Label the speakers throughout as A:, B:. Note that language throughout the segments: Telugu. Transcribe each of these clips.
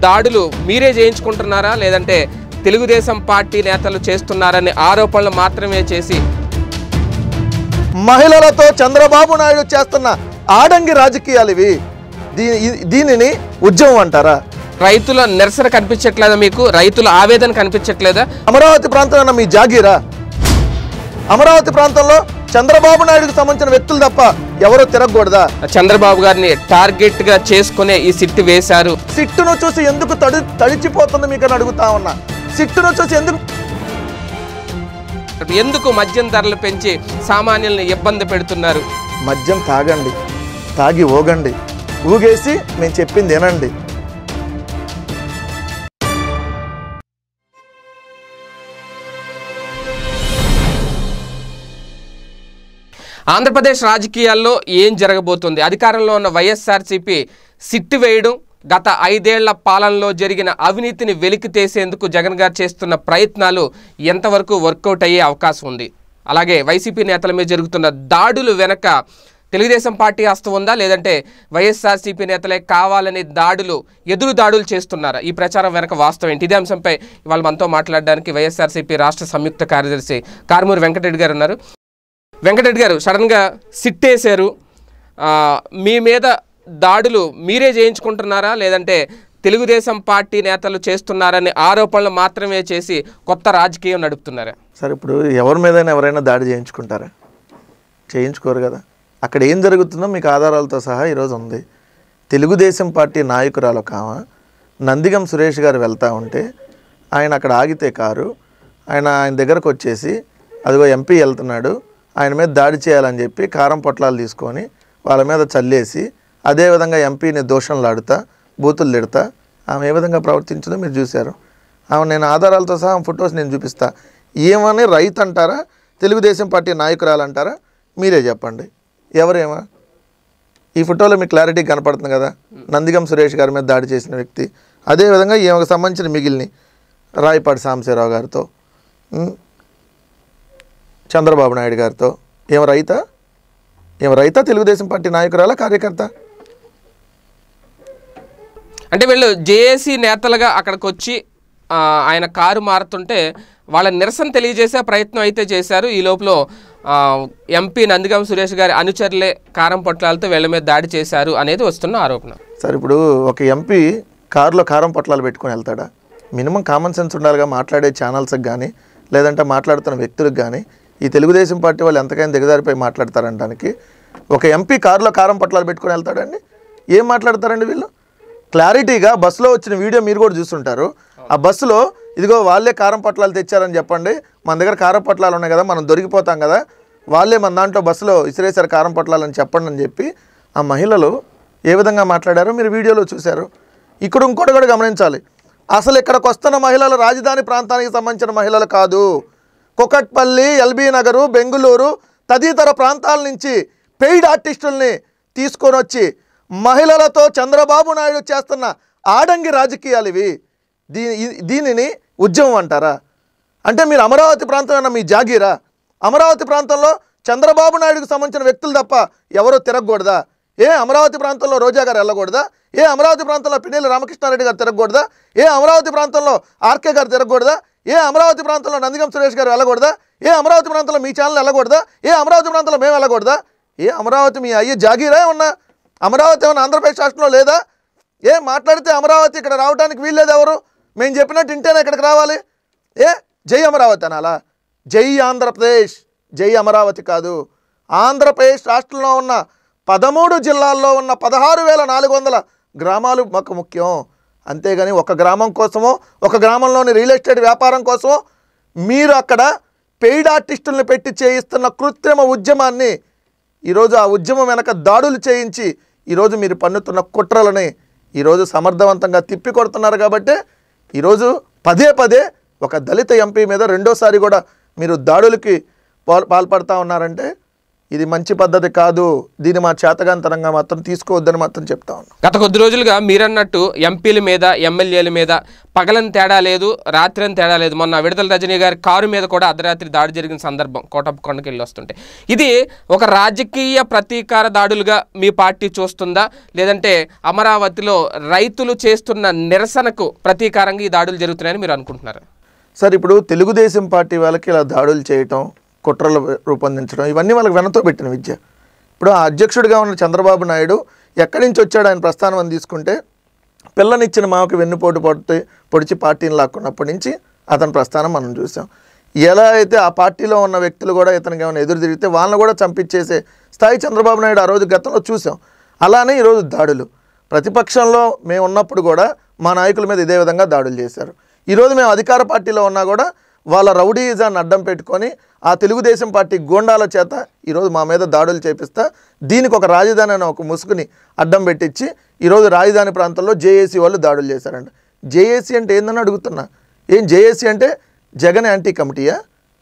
A: దాడులు మీరే చేయించుకుంటున్నారా లేదంటే తెలుగుదేశం పార్టీ నేతలు చేస్తున్నారనే ఆరోపణలు మాత్రమే చేసి
B: మహిళలతో చంద్రబాబు నాయుడు చేస్తున్న ఆడంగి రాజకీయాలు ఇవి దీని ఇ- దీనిని ఉద్యమం అంటారా
A: రైతుల నిరసన కనిపించట్లేదా మీకు రైతుల ఆవేదన కనిపించట్లేదా
B: అమరావతి ప్రాంతం మీ జాగీరా అమరావతి ప్రాంతంలో చంద్రబాబు నాయుడుకి సంబంధించిన వ్యక్తులు తప్ప ఎవరో తిరగకూడదా
A: చంద్రబాబు గారిని టార్గెట్ గా చేసుకునే ఈ సిట్టు వేశారు
B: సిట్టును చూసి ఎందుకు తడి తడిచిపోతుంది మీకు అని అడుగుతా ఉన్నా సిట్టును చూసి ఎందుకు
A: ఎందుకు మద్యం ధరలు పెంచి సామాన్యుల్ని ఇబ్బంది పెడుతున్నారు
B: మద్యం తాగండి తాగి ఊగండి ఊగేసి మేము చెప్పింది వినండి
A: ఆంధ్రప్రదేశ్ రాజకీయాల్లో ఏం జరగబోతుంది అధికారంలో ఉన్న వైఎస్ఆర్సీపీ సిట్టు వేయడం గత ఐదేళ్ల పాలనలో జరిగిన అవినీతిని వెలికి తీసేందుకు జగన్ గారు చేస్తున్న ప్రయత్నాలు ఎంతవరకు వర్కౌట్ అయ్యే అవకాశం ఉంది అలాగే వైసీపీ నేతల మీద జరుగుతున్న దాడులు వెనక తెలుగుదేశం పార్టీ హస్తం ఉందా లేదంటే వైఎస్ఆర్సీపీ నేతలే కావాలని దాడులు ఎదురు దాడులు చేస్తున్నారా ఈ ప్రచారం వెనక వాస్తవం ఏంటి ఇదే అంశంపై ఇవాళ మనతో మాట్లాడడానికి వైఎస్ఆర్సీపీ రాష్ట్ర సంయుక్త కార్యదర్శి కారుమూరి వెంకటరెడ్డి గారు ఉన్నారు వెంకటరెడ్డి గారు సడన్గా సిట్టేశారు ఆ, మీ మీద దాడులు మీరే చేయించుకుంటున్నారా లేదంటే తెలుగుదేశం పార్టీ నేతలు చేస్తున్నారనే ఆరోపణలు మాత్రమే చేసి కొత్త రాజకీయం నడుపుతున్నారా
B: సరే ఇప్పుడు ఎవరి మీదైనా ఎవరైనా దాడి చేయించుకుంటారా చేయించుకోరు కదా అక్కడ ఏం జరుగుతుందో మీకు ఆధారాలతో సహా ఈరోజు ఉంది తెలుగుదేశం పార్టీ నాయకురాలు ఒక ఆమె నందిగం సురేష్ గారు వెళ్తూ ఉంటే ఆయన అక్కడ ఆగితే కారు ఆయన ఆయన దగ్గరకు వచ్చేసి అదిగో ఎంపీ వెళ్తున్నాడు ఆయన మీద దాడి చేయాలని చెప్పి కారం పొట్లాలు తీసుకొని వాళ్ళ మీద చల్లేసి అదేవిధంగా ఎంపీని దోషంలాడుతా బూతులు తిడతా ఆమె ఏ విధంగా ప్రవర్తించిందో మీరు చూశారు ఆమె నేను ఆధారాలతో సహా ఆమె ఫొటోస్ నేను చూపిస్తా ఏమని రైతు అంటారా తెలుగుదేశం పార్టీ నాయకురాలు అంటారా మీరే చెప్పండి ఎవరేమా ఈ ఫోటోలో మీకు క్లారిటీ కనపడుతుంది కదా నందిగం సురేష్ గారి మీద దాడి చేసిన వ్యక్తి అదేవిధంగా ఈమెకు సంబంధించిన మిగిలిని రాయపాటి సాంబశివరావు గారితో ఉమ్, చంద్రబాబు నాయుడు గారితో ఏం రైతా ఏం రైతా తెలుగుదేశం పార్టీ నాయకురాలా కార్యకర్త
A: అంటే వీళ్ళు జేఏసీ నేతలుగా అక్కడికి వచ్చి ఆ, ఆయన కారు మారుతుంటే వాళ్ళ నిరసన తెలియజేసే ప్రయత్నం అయితే చేశారు ఈ లోపల ఆ, ఎంపీ నందిగం సురేష్ గారి అనుచరులే కారం పొట్లాలతో వీళ్ళ మీద దాడి చేశారు అనేది వస్తున్న ఆరోపణ
B: సరే ఇప్పుడు ఒక ఎంపీ కారులో కారం పొట్లాలు పెట్టుకొని వెళ్తాడా మినిమం కామన్ సెన్స్ ఉండాలిగా మాట్లాడే ఛానల్స్కి కానీ లేదంటే మాట్లాడుతున్న వ్యక్తులకు కానీ ఈ తెలుగుదేశం పార్టీ వాళ్ళు ఎంతకైనా దిగజారిపోయి మాట్లాడతారంటానికి ఒక ఎంపీ కారులో కారం పొట్లాలు పెట్టుకొని వెళ్తాడండి ఏం మాట్లాడతారండి వీళ్ళు క్లారిటీగా బస్సులో వచ్చిన వీడియో మీరు కూడా చూస్తుంటారు ఆ బస్సులో ఇదిగో వాళ్ళే కారం పొట్లాలు తెచ్చారని చెప్పండి మన దగ్గర కారం పొట్లాలు ఉన్నాయి కదా మనం దొరికిపోతాం కదా వాళ్ళే మన దాంట్లో బస్సులో ఇసిరేసారు కారం పొట్లాలని చెప్పండి అని చెప్పి ఆ మహిళలు ఏ విధంగా మాట్లాడారో మీరు వీడియోలో చూశారు ఇక్కడ ఇంకోటి కూడా గమనించాలి అసలు ఇక్కడికి వస్తున్న మహిళలు రాజధాని ప్రాంతానికి సంబంధించిన మహిళలు కాదు కుకట్పల్లి ఎల్బీ నగరు బెంగుళూరు తదితర ప్రాంతాల నుంచి పెయిడ్ ఆర్టిస్టుల్ని తీసుకొని వచ్చి మహిళలతో చంద్రబాబు నాయుడు చేస్తున్న ఆడంగి రాజకీయాలు ఇవి దీని ఇ- దీనిని ఉద్యమం అంటారా అంటే మీరు అమరావతి ప్రాంతం ఏమన్నా మీ జాగీరా అమరావతి ప్రాంతంలో చంద్రబాబు నాయుడుకు సంబంధించిన వ్యక్తులు తప్ప ఎవరో తిరగకూడదా ఏ అమరావతి ప్రాంతంలో రోజా గారు వెళ్ళకూడదా ఏ అమరావతి ప్రాంతంలో పిన్నెల్లి రామకృష్ణారెడ్డి గారు తిరగకూడదా ఏ అమరావతి ప్రాంతంలో ఆర్కే గారు తిరగకూడదా ఏ అమరావతి ప్రాంతంలో నందిగం సురేష్ గారు వెళ్ళకూడదా ఏ అమరావతి ప్రాంతంలో మీ ఛానల్ వెళ్ళకూడదా ఏ అమరావతి ప్రాంతంలో మేము వెళ్ళకూడదా ఏ అమరావతి మీ అయ్యే జాగీరా ఏమన్నా అమరావతి ఏమన్నా ఆంధ్రప్రదేశ్ రాష్ట్రంలో లేదా ఏ మాట్లాడితే అమరావతి ఇక్కడ రావడానికి వీల్లేదు ఎవరు మేము చెప్పినట్టు ఇంటేనే ఇక్కడికి రావాలి ఏ జై అమరావతి అనాలా జై ఆంధ్రప్రదేశ్ జై అమరావతి కాదు ఆంధ్రప్రదేశ్ రాష్ట్రంలో ఉన్న పదమూడు జిల్లాల్లో ఉన్న పదహారు వేల నాలుగు వందల గ్రామాలు మాకు ముఖ్యం అంతేగాని ఒక గ్రామం కోసమో ఒక గ్రామంలోని రియల్ ఎస్టేట్ వ్యాపారం కోసమో మీరు అక్కడ పెయిడ్ ఆర్టిస్టులను పెట్టి చేయిస్తున్న కృత్రిమ ఉద్యమాన్ని ఈరోజు ఆ ఉద్యమం వెనక దాడులు చేయించి ఈరోజు మీరు పన్నుతున్న కుట్రలని ఈరోజు సమర్థవంతంగా తిప్పి కొడుతున్నారు కాబట్టి ఈరోజు పదే పదే ఒక దళిత ఎంపీ మీద రెండోసారి కూడా మీరు దాడులకి పాల్ పాల్పడతా ఉన్నారంటే ఇది మంచి పద్ధతి కాదు దీన్ని మా చేతగాంతరంగా మాత్రం తీసుకోవద్దని మాత్రం చెప్తా ఉన్నాం
A: గత కొద్ది రోజులుగా మీరన్నట్టు ఎంపీల మీద ఎమ్మెల్యేల మీద పగలని తేడా లేదు రాత్రి అని తేడా లేదు మొన్న విడుదల రజనీ గారి కారు మీద కూడా అర్ధరాత్రి దాడి జరిగిన సందర్భం కోటప్ప కొండకి వెళ్ళి వస్తుంటే ఇది ఒక రాజకీయ ప్రతీకార దాడులుగా మీ పార్టీ చూస్తుందా లేదంటే అమరావతిలో రైతులు చేస్తున్న నిరసనకు ప్రతీకారంగా ఈ దాడులు జరుగుతున్నాయని మీరు అనుకుంటున్నారు
B: సార్ ఇప్పుడు తెలుగుదేశం పార్టీ వాళ్ళకి ఇలా దాడులు చేయటం కుట్రలు రూపొందించడం ఇవన్నీ వాళ్ళకి వెనతో పెట్టిన విద్య ఇప్పుడు ఆ అధ్యక్షుడిగా ఉన్న చంద్రబాబు నాయుడు ఎక్కడి నుంచి వచ్చాడు ఆయన ప్రస్థానం అని తీసుకుంటే పిల్లనిచ్చిన మామకి వెన్నుపోటు పొడితే పొడిచి పార్టీని లాక్కున్నప్పటి నుంచి అతని ప్రస్థానం మనం చూసాం ఎలా అయితే ఆ పార్టీలో ఉన్న వ్యక్తులు కూడా ఇతనికి ఏమైనా ఎదురు తిరిగితే వాళ్ళని కూడా చంపించేసే స్థాయి చంద్రబాబు నాయుడు ఆ రోజు గతంలో చూసాం అలానే ఈరోజు దాడులు ప్రతిపక్షంలో మేము ఉన్నప్పుడు కూడా మా నాయకుల మీద ఇదే విధంగా దాడులు చేశారు ఈరోజు మేము అధికార పార్టీలో ఉన్నా కూడా వాళ్ళ రౌడీయిజాన్ని అడ్డం పెట్టుకొని ఆ తెలుగుదేశం పార్టీ గోండాల చేత ఈరోజు మా మీద దాడులు చేపిస్తా దీనికి ఒక రాజధాని అనే ఒక ముసుగుని అడ్డం పెట్టించి ఈరోజు రాజధాని ప్రాంతంలో జేఏసీ వాళ్ళు దాడులు చేశారంట జేఏసీ అంటే ఏందని అడుగుతున్నా ఏం జేఏసీ అంటే జగన్ యాంటీ కమిటీయా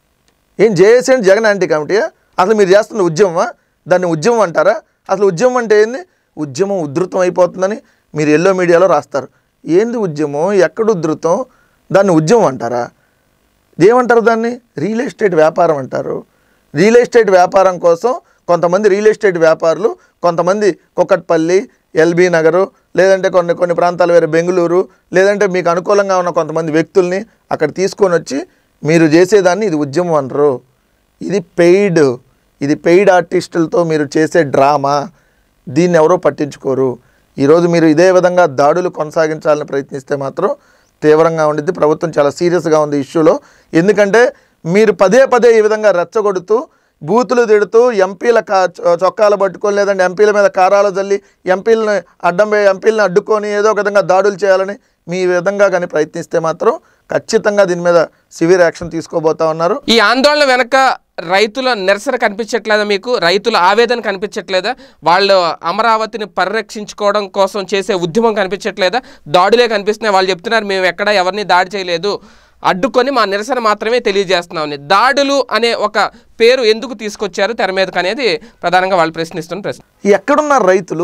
B: ఏం జేఏసీ అంటే జగన్ యాంటీ కమిటీయా అసలు మీరు చేస్తున్న ఉద్యమమా దాన్ని ఉద్యమం అంటారా అసలు ఉద్యమం అంటే ఏంది ఉద్యమం ఉధృతం అయిపోతుందని మీరు ఎల్లో మీడియాలో రాస్తారు ఏంది ఉద్యమం ఎక్కడ ఉధృతం దాన్ని ఉద్యమం అంటారా ఏమంటారు దాన్ని రియల్ ఎస్టేట్ వ్యాపారం అంటారు రియల్ ఎస్టేట్ వ్యాపారం కోసం కొంతమంది రియల్ ఎస్టేట్ వ్యాపారులు కొంతమంది కొక్కట్పల్లి ఎల్బీ నగరు లేదంటే కొన్ని కొన్ని ప్రాంతాలు వేరే బెంగళూరు లేదంటే మీకు అనుకూలంగా ఉన్న కొంతమంది వ్యక్తుల్ని అక్కడ తీసుకొని వచ్చి మీరు చేసేదాన్ని ఇది ఉద్యమం అనరు ఇది పెయిడ్ ఇది పెయిడ్ ఆర్టిస్టులతో మీరు చేసే డ్రామా దీన్ని ఎవరో పట్టించుకోరు ఈరోజు మీరు ఇదే విధంగా దాడులు కొనసాగించాలని ప్రయత్నిస్తే మాత్రం తీవ్రంగా ఉండిద్ది ప్రభుత్వం చాలా సీరియస్గా ఉంది ఈ ఇష్యూలో ఎందుకంటే మీరు పదే పదే ఈ విధంగా రెచ్చగొడుతూ బూతులు తిడుతూ ఎంపీల కా చొ- చొక్కాలు పట్టుకొని లేదంటే ఎంపీల మీద కారాలు జల్లి ఎంపీలని అడ్డం పే- ఎంపీలను అడ్డుకొని ఏదో ఒక విధంగా దాడులు చేయాలని మీ విధంగా కానీ ప్రయత్నిస్తే మాత్రం ఖచ్చితంగా దీని మీద సివియర్ యాక్షన్ తీసుకోబోతా ఉన్నారు
A: ఈ ఆందోళన వెనక రైతుల నిరసన కనిపించట్లేదా మీకు రైతుల ఆవేదన కనిపించట్లేదా వాళ్ళు అమరావతిని పరిరక్షించుకోవడం కోసం చేసే ఉద్యమం కనిపించట్లేదా దాడులే కనిపిస్తున్నాయి వాళ్ళు చెప్తున్నారు మేము ఎక్కడ ఎవరిని దాడి చేయలేదు అడ్డుకొని మా నిరసన మాత్రమే తెలియజేస్తున్నామని దాడులు అనే ఒక పేరు ఎందుకు తీసుకొచ్చారు తెర మీదకి అనేది ప్రధానంగా వాళ్ళు ప్రశ్నిస్తున్న ప్రశ్న
B: ఎక్కడున్నారు రైతులు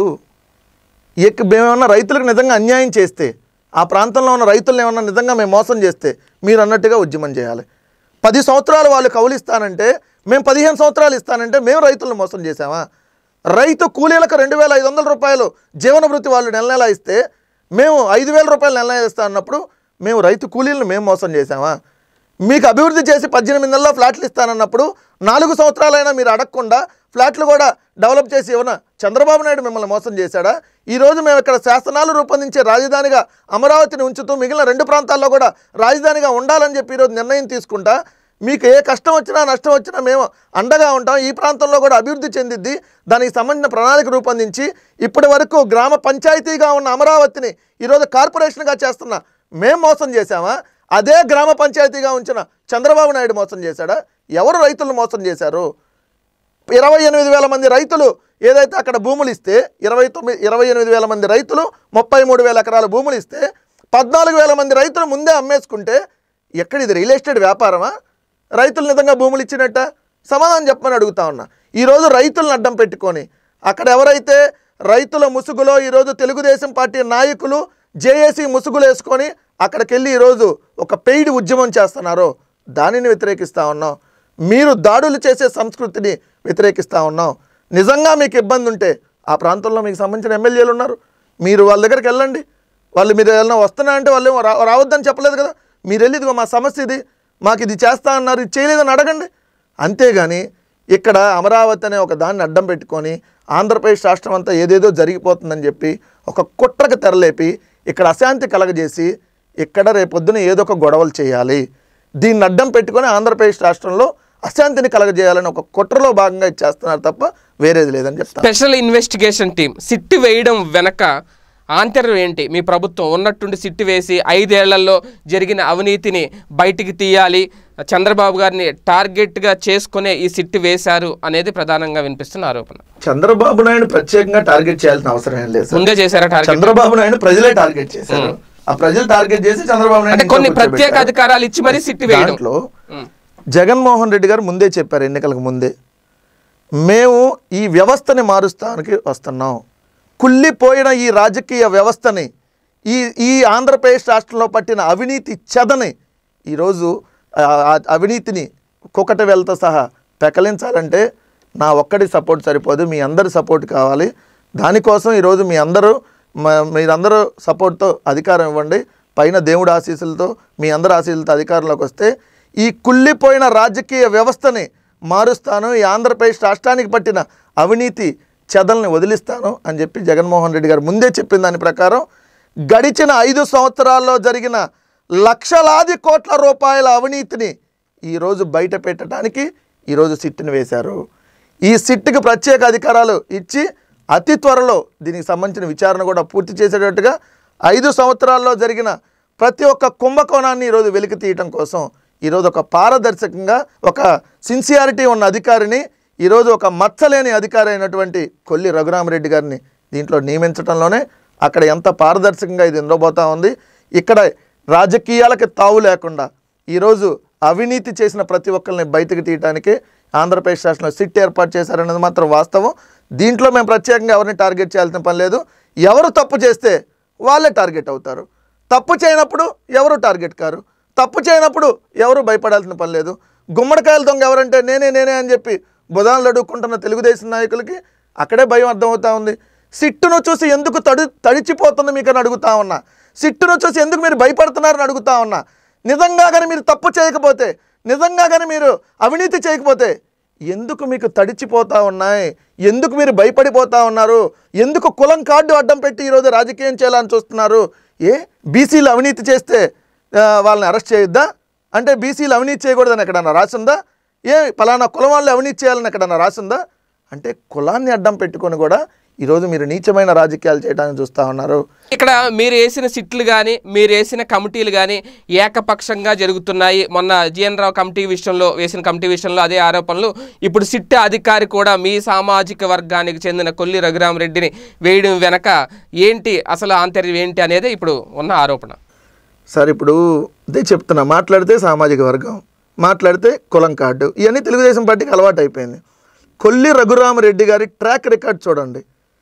B: ఎక్క మేమేమన్నా రైతులకు నిజంగా అన్యాయం చేస్తే ఆ ప్రాంతంలో ఉన్న రైతులను ఏమన్నా నిజంగా మేము మోసం చేస్తే మీరు అన్నట్టుగా ఉద్యమం చేయాలి పది సంవత్సరాలు వాళ్ళు కౌలిస్తానంటే మేము పదిహేను సంవత్సరాలు ఇస్తానంటే మేము రైతులను మోసం చేసామా రైతు కూలీలకు రెండు వేల ఐదు వందల రూపాయలు జీవన వృత్తి వాళ్ళు నెల నెల ఇస్తే మేము ఐదు వేల రూపాయలు నెల నెల ఇస్తా అన్నప్పుడు మేము రైతు కూలీలను మేము మోసం చేసామా మీకు అభివృద్ధి చేసి పద్దెనిమిది నెలల్లో ఫ్లాట్లు ఇస్తానన్నప్పుడు నాలుగు సంవత్సరాలైనా మీరు అడగకుండా ఫ్లాట్లు కూడా డెవలప్ చేసి ఇవ్వన చంద్రబాబు నాయుడు మిమ్మల్ని మోసం చేశాడా ఈరోజు మేము ఇక్కడ శాసనాలు రూపొందించే రాజధానిగా అమరావతిని ఉంచుతూ మిగిలిన రెండు ప్రాంతాల్లో కూడా రాజధానిగా ఉండాలని చెప్పి ఈరోజు నిర్ణయం తీసుకుంటా మీకు ఏ కష్టం వచ్చినా నష్టం వచ్చినా మేము అండగా ఉంటాం ఈ ప్రాంతంలో కూడా అభివృద్ధి చెందిద్ది దానికి సంబంధించిన ప్రణాళిక రూపొందించి ఇప్పటి వరకు గ్రామ పంచాయతీగా ఉన్న అమరావతిని ఈరోజు కార్పొరేషన్గా చేస్తున్న మేము మోసం చేశామా అదే గ్రామ పంచాయతీగా ఉంచిన చంద్రబాబు నాయుడు మోసం చేశాడా ఎవరు రైతులను మోసం చేశారు ఇరవై ఎనిమిది వేల మంది రైతులు ఏదైతే అక్కడ భూములు ఇస్తే ఇరవై తొమ్మిది ఇరవై ఎనిమిది వేల మంది రైతులు ముప్పై మూడు వేల ఎకరాల భూములు ఇస్తే పద్నాలుగు వేల మంది రైతులు ముందే అమ్మేసుకుంటే ఎక్కడ ఇది రియల్ ఎస్టేట్ వ్యాపారమా రైతులు నిజంగా భూములు ఇచ్చినట్ట సమాధానం చెప్పమని అడుగుతా ఉన్నా ఈరోజు రైతులను అడ్డం పెట్టుకొని అక్కడ ఎవరైతే రైతుల ముసుగులో ఈరోజు తెలుగుదేశం పార్టీ నాయకులు జేఏసీ ముసుగులు వేసుకొని అక్కడికి వెళ్ళి ఈరోజు ఒక పెయిడ్ ఉద్యమం చేస్తున్నారో దానిని వ్యతిరేకిస్తూ ఉన్నాం మీరు దాడులు చేసే సంస్కృతిని వ్యతిరేకిస్తూ ఉన్నాం నిజంగా మీకు ఇబ్బంది ఉంటే ఆ ప్రాంతంలో మీకు సంబంధించిన ఎమ్మెల్యేలు ఉన్నారు మీరు వాళ్ళ దగ్గరికి వెళ్ళండి వాళ్ళు మీరు ఏదైనా వస్తున్నా అంటే వాళ్ళు ఏమో రా- రావద్దని చెప్పలేదు కదా మీరు వెళ్ళి ఇదిగో మా సమస్య ఇది మాకు ఇది చేస్తా అన్నారు ఇది చేయలేదని అడగండి అంతేగాని ఇక్కడ అమరావతి అనే ఒక దాన్ని అడ్డం పెట్టుకొని ఆంధ్రప్రదేశ్ రాష్ట్రం అంతా ఏదేదో జరిగిపోతుందని చెప్పి ఒక కుట్రకు తెరలేపి ఇక్కడ అశాంతి కలగజేసి ఇక్కడ రేపొద్దున ఏదో ఒక గొడవలు చేయాలి దీన్ని అడ్డం పెట్టుకొని ఆంధ్రప్రదేశ్ రాష్ట్రంలో అశాంతిని కలగజేయాలని ఒక కుట్రలో భాగంగా ఇది చేస్తున్నారు తప్ప వేరేది లేదని చెప్తాను
A: స్పెషల్ ఇన్వెస్టిగేషన్ టీం సిట్టి వేయడం వెనక ఆంతర్యం ఏంటి మీ ప్రభుత్వం ఉన్నట్టుండి సిట్టి వేసి ఐదేళ్లలో జరిగిన అవినీతిని బయటికి తీయాలి చంద్రబాబు గారిని టార్గెట్గా చేసుకునే ఈ సిట్టి వేశారు అనేది ప్రధానంగా వినిపిస్తున్న ఆరోపణ
B: చంద్రబాబు నాయుడు ప్రత్యేకంగా టార్గెట్ చేయాల్సిన అవసరం ఏం లేదు సార్.
A: ముందే చేశారా టార్గెట్
B: చంద్రబాబు నాయుడు ప్రజలే టార్గెట్ చేశారు ఆ ప్రజలు టార్గెట్ చేసి చంద్రబాబు
A: అంటే
B: నాయుడు
A: కొన్ని
B: ఇంట్లో
A: ప్రత్యేక
B: కూర్చోబెట్టారు.
A: అధికారాలు ఇచ్చి మరీ సిట్టి వేయడం
B: దాంట్లో
A: ఉం.
B: జగన్మోహన్ రెడ్డి గారు ముందే చెప్పారు ఎన్నికలకు ముందే మేము ఈ వ్యవస్థని మారుస్తానికి వస్తున్నాం కుళ్ళిపోయిన ఈ రాజకీయ వ్యవస్థని ఈ ఈ ఆంధ్రప్రదేశ్ రాష్ట్రంలో పట్టిన అవినీతి చెదని ఈరోజు ఆ ఆ అవినీతిని కుకట వెళ్త సహా పెకలించాలంటే నా ఒక్కడి సపోర్ట్ సరిపోదు మీ అందరి సపోర్ట్ కావాలి దానికోసం ఈరోజు మీ అందరూ మ- మీరందరూ సపోర్ట్తో అధికారం ఇవ్వండి పైన దేవుడి ఆశీస్సులతో మీ అందరి ఆశీస్సులతో అధికారంలోకి వస్తే ఈ కుళ్ళిపోయిన రాజకీయ వ్యవస్థని మారుస్తాను ఈ ఆంధ్రప్రదేశ్ రాష్ట్రానికి పట్టిన అవినీతి చెదల్ని వదిలిస్తాను అని చెప్పి జగన్మోహన్ రెడ్డి గారు ముందే చెప్పిన దాని ప్రకారం గడిచిన ఐదు సంవత్సరాల్లో జరిగిన లక్షలాది కోట్ల రూపాయల అవినీతిని ఈరోజు బయట పెట్టడానికి ఈరోజు సిట్టుని వేశారు ఈ సిట్టుకి ప్రత్యేక అధికారాలు ఇచ్చి అతి త్వరలో దీనికి సంబంధించిన విచారణ కూడా పూర్తి చేసేటట్టుగా ఐదు సంవత్సరాల్లో జరిగిన ప్రతి ఒక్క కుంభకోణాన్ని ఈరోజు వెలికి తీయటం కోసం ఈరోజు ఒక పారదర్శకంగా ఒక సిన్సియారిటీ ఉన్న అధికారిని ఈరోజు ఒక మచ్చలేని అధికారి అయినటువంటి కొల్లి రఘురామరెడ్డి గారిని దీంట్లో నియమించడంలోనే అక్కడ ఎంత పారదర్శకంగా ఇది ఉండబోతా ఉంది ఇక్కడ రాజకీయాలకి తావు లేకుండా ఈరోజు అవినీతి చేసిన ప్రతి ఒక్కరిని బయటకు తీయడానికి ఆంధ్రప్రదేశ్ రాష్ట్రంలో సిట్ ఏర్పాటు చేశారన్నది మాత్రం వాస్తవం దీంట్లో మేము ప్రత్యేకంగా ఎవరిని టార్గెట్ చేయాల్సిన పని లేదు ఎవరు తప్పు చేస్తే వాళ్ళే టార్గెట్ అవుతారు తప్పు చేయనప్పుడు ఎవరు టార్గెట్ కారు తప్పు చేయనప్పుడు ఎవరు భయపడాల్సిన పని లేదు గుమ్మడికాయల దొంగ ఎవరంటే నేనే నేనే అని చెప్పి బుధాలు అడుక్కుంటున్న తెలుగుదేశం నాయకులకి అక్కడే భయం అర్థమవుతా ఉంది సిట్టును చూసి ఎందుకు తడి తడిచిపోతుంది మీకు అని అడుగుతా ఉన్నా సిట్టును చూసి ఎందుకు మీరు భయపడుతున్నారని అడుగుతా ఉన్నా నిజంగా కానీ మీరు తప్పు చేయకపోతే నిజంగా కానీ మీరు అవినీతి చేయకపోతే ఎందుకు మీకు తడిచిపోతా ఉన్నాయి ఎందుకు మీరు భయపడిపోతా ఉన్నారు ఎందుకు కులం కార్డు అడ్డం పెట్టి ఈరోజు రాజకీయం చేయాలని చూస్తున్నారు ఏ బీసీలు అవినీతి చేస్తే ఆ, వాళ్ళని అరెస్ట్ చేయొద్దా అంటే బీసీలు అవినీతి చేయకూడదని ఎక్కడన్నా రాసిందా ఏ పలానా కులం వాళ్ళు అవినీతి చేయాలని ఎక్కడన్నా రాసిందా అంటే కులాన్ని అడ్డం పెట్టుకొని కూడా ఈరోజు మీరు నీచమైన రాజకీయాలు చేయడానికి చూస్తూ ఉన్నారు
A: ఇక్కడ మీరు వేసిన సిట్లు కానీ మీరు వేసిన కమిటీలు కానీ ఏకపక్షంగా జరుగుతున్నాయి మొన్న జిఎన్ రావు కమిటీ విషయంలో వేసిన కమిటీ విషయంలో అదే ఆరోపణలు ఇప్పుడు సిట్ అధికారి కూడా మీ సామాజిక వర్గానికి చెందిన కొల్లి రఘురామరెడ్డిని వేయడం వెనక ఏంటి అసలు ఆంతర్యం ఏంటి అనేది ఇప్పుడు ఉన్న ఆరోపణ
B: సార్ ఇప్పుడు ఇదే చెప్తున్నా మాట్లాడితే సామాజిక వర్గం మాట్లాడితే కులం కార్డు ఇవన్నీ తెలుగుదేశం పార్టీకి అలవాటు అయిపోయింది కొల్లి రఘురామరెడ్డి గారి ట్రాక్ రికార్డ్ చూడండి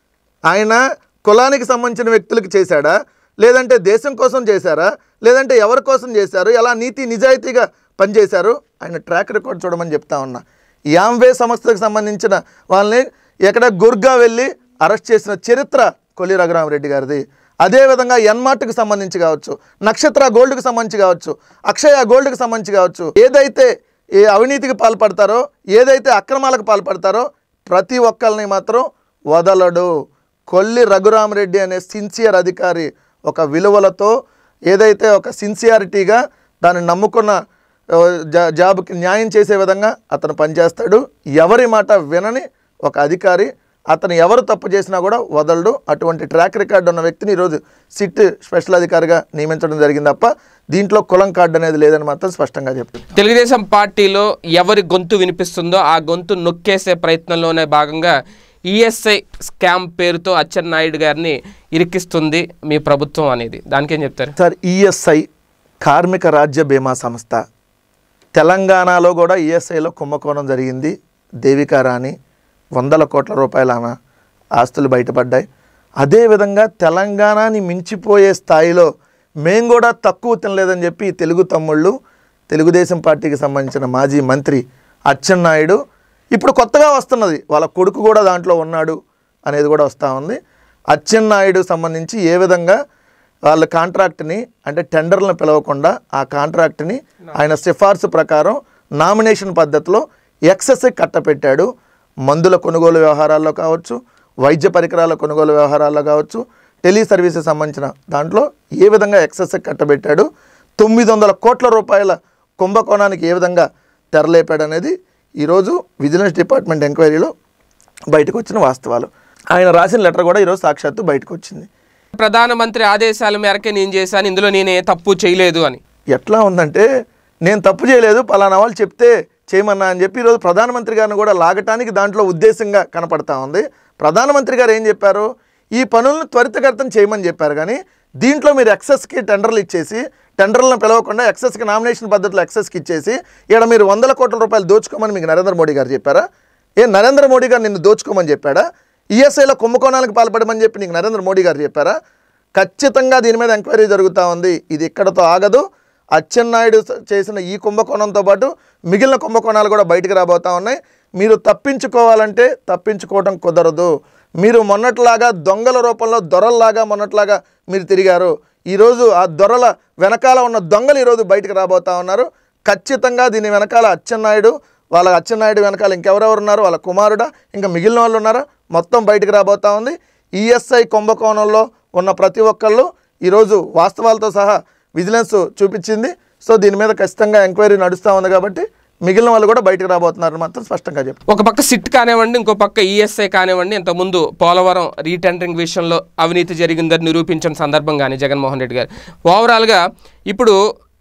B: ఆయన కులానికి సంబంధించిన వ్యక్తులకు చేశాడా లేదంటే దేశం కోసం చేశారా లేదంటే ఎవరి కోసం చేశారు ఎలా నీతి నిజాయితీగా పనిచేశారు ఆయన ట్రాక్ రికార్డ్ చూడమని చెప్తా ఉన్నా యాంవే సంస్థకు సంబంధించిన వాళ్ళని ఎక్కడ గుర్గా వెళ్ళి అరెస్ట్ చేసిన చరిత్ర కొల్లి రఘురామరెడ్డి గారిది అదేవిధంగా ఎన్మార్ట్కి సంబంధించి కావచ్చు నక్షత్ర గోల్డ్కి సంబంధించి కావచ్చు అక్షయ గోల్డ్కి సంబంధించి కావచ్చు ఏదైతే ఏ అవినీతికి పాల్పడతారో ఏదైతే అక్రమాలకు పాల్పడతారో ప్రతి ఒక్కరిని మాత్రం వదలడు కొల్లి రఘురామరెడ్డి అనే సిన్సియర్ అధికారి ఒక విలువలతో ఏదైతే ఒక సిన్సియారిటీగా దాన్ని నమ్ముకున్న ఆ, జా జాబ్కి న్యాయం చేసే విధంగా అతను పనిచేస్తాడు ఎవరి మాట వినని ఒక అధికారి అతను ఎవరు తప్పు చేసినా కూడా వదలడు అటువంటి ట్రాక్ రికార్డు ఉన్న వ్యక్తిని ఈరోజు సిట్ స్పెషల్ అధికారిగా నియమించడం జరిగింది తప్ప దీంట్లో కులం కార్డు అనేది లేదని మాత్రం స్పష్టంగా చెప్తుంది
A: తెలుగుదేశం పార్టీలో ఎవరి గొంతు వినిపిస్తుందో ఆ గొంతు నొక్కేసే ప్రయత్నంలోనే భాగంగా ఈఎస్ఐ స్కామ్ పేరుతో అచ్చెన్నాయుడు గారిని ఇరికిస్తుంది మీ ప్రభుత్వం అనేది దానికేం చెప్తారు
B: సార్ ఈఎస్ఐ కార్మిక రాజ్య బీమా సంస్థ తెలంగాణలో కూడా ఈఎస్ఐలో కుంభకోణం జరిగింది దేవికా రాణి వందల కోట్ల రూపాయల ఆమె ఆస్తులు బయటపడ్డాయి అదేవిధంగా తెలంగాణని మించిపోయే స్థాయిలో మేము కూడా తక్కువ తినలేదని చెప్పి ఈ తెలుగు తమ్ముళ్ళు తెలుగుదేశం పార్టీకి సంబంధించిన మాజీ మంత్రి అచ్చెన్నాయుడు ఇప్పుడు కొత్తగా వస్తున్నది వాళ్ళ కొడుకు కూడా దాంట్లో ఉన్నాడు అనేది కూడా వస్తూ ఉంది అచ్చెన్నాయుడు సంబంధించి ఏ విధంగా వాళ్ళ కాంట్రాక్ట్ని అంటే టెండర్లను పిలవకుండా ఆ కాంట్రాక్ట్ని ఆయన సిఫార్సు ప్రకారం నామినేషన్ పద్ధతిలో ఎక్సెస్ కట్టపెట్టాడు మందుల కొనుగోలు వ్యవహారాల్లో కావచ్చు వైద్య పరికరాల కొనుగోలు వ్యవహారాల్లో కావచ్చు టెలి సర్వీసెస్ సంబంధించిన దాంట్లో ఏ విధంగా ఎక్సెస్ కట్టబెట్టాడు తొమ్మిది వందల కోట్ల రూపాయల కుంభకోణానికి ఏ విధంగా తెరలేపాడు అనేది ఈరోజు విజిలెన్స్ డిపార్ట్మెంట్ ఎంక్వైరీలో బయటకు వచ్చిన వాస్తవాలు ఆయన రాసిన లెటర్ కూడా ఈరోజు సాక్షాత్తు బయటకు వచ్చింది
A: ప్రధానమంత్రి ఆదేశాల మేరకే నేను చేశాను ఇందులో నేనే తప్పు చేయలేదు అని
B: ఎట్లా ఉందంటే నేను తప్పు చేయలేదు పలానా వాళ్ళు చెప్తే చేయమన్నా అని చెప్పి ఈరోజు ప్రధానమంత్రి గారిని కూడా లాగటానికి దాంట్లో ఉద్దేశంగా కనపడతా ఉంది ప్రధానమంత్రి గారు ఏం చెప్పారు ఈ పనులను త్వరితగతం చేయమని చెప్పారు కానీ దీంట్లో మీరు ఎక్సెస్కి టెండర్లు ఇచ్చేసి టెండర్లను పిలవకుండా ఎక్సెస్కి నామినేషన్ పద్ధతిలో ఎక్సెస్కి ఇచ్చేసి ఇక్కడ మీరు వందల కోట్ల రూపాయలు దోచుకోమని మీకు నరేంద్ర మోడీ గారు చెప్పారా ఏ నరేంద్ర మోడీ గారు నిన్ను దోచుకోమని చెప్పాడా ఈఎస్ఐలో కుంభకోణాలకు పాల్పడమని చెప్పి నీకు నరేంద్ర మోడీ గారు చెప్పారా ఖచ్చితంగా దీని మీద ఎంక్వైరీ జరుగుతూ ఉంది ఇది ఇక్కడతో ఆగదు అచ్చెన్నాయుడు స- చేసిన ఈ కుంభకోణంతో పాటు మిగిలిన కుంభకోణాలు కూడా బయటికి రాబోతా ఉన్నాయి మీరు తప్పించుకోవాలంటే తప్పించుకోవడం కుదరదు మీరు మొన్నట్లాగా దొంగల రూపంలో దొరల్లాగా మొన్నట్లాగా మీరు తిరిగారు ఈరోజు ఆ దొరల వెనకాల ఉన్న దొంగలు ఈరోజు బయటికి రాబోతా ఉన్నారు ఖచ్చితంగా దీని వెనకాల అచ్చెన్నాయుడు వాళ్ళ అచ్చెన్నాయుడు వెనకాల ఇంకెవరెవరు ఉన్నారు వాళ్ళ కుమారుడా ఇంకా మిగిలిన వాళ్ళు ఉన్నారా మొత్తం బయటికి రాబోతా ఉంది ఈఎస్ఐ కుంభకోణంలో ఉన్న ప్రతి ఒక్కళ్ళు ఈరోజు వాస్తవాలతో సహా విజిలెన్స్ చూపించింది సో దీని మీద ఖచ్చితంగా ఎంక్వైరీ నడుస్తూ ఉంది కాబట్టి మిగిలిన వాళ్ళు కూడా బయటకు రాబోతున్నారని మాత్రం స్పష్టంగా చెప్పారు
A: ఒక పక్క సిట్ కానివ్వండి ఇంకో పక్క ఈఎస్ఐ కానివ్వండి ఇంతకుముందు పోలవరం రీటెండరింగ్ విషయంలో అవినీతి జరిగిందని నిరూపించిన సందర్భం కానీ జగన్మోహన్ రెడ్డి గారు ఓవరాల్గా ఇప్పుడు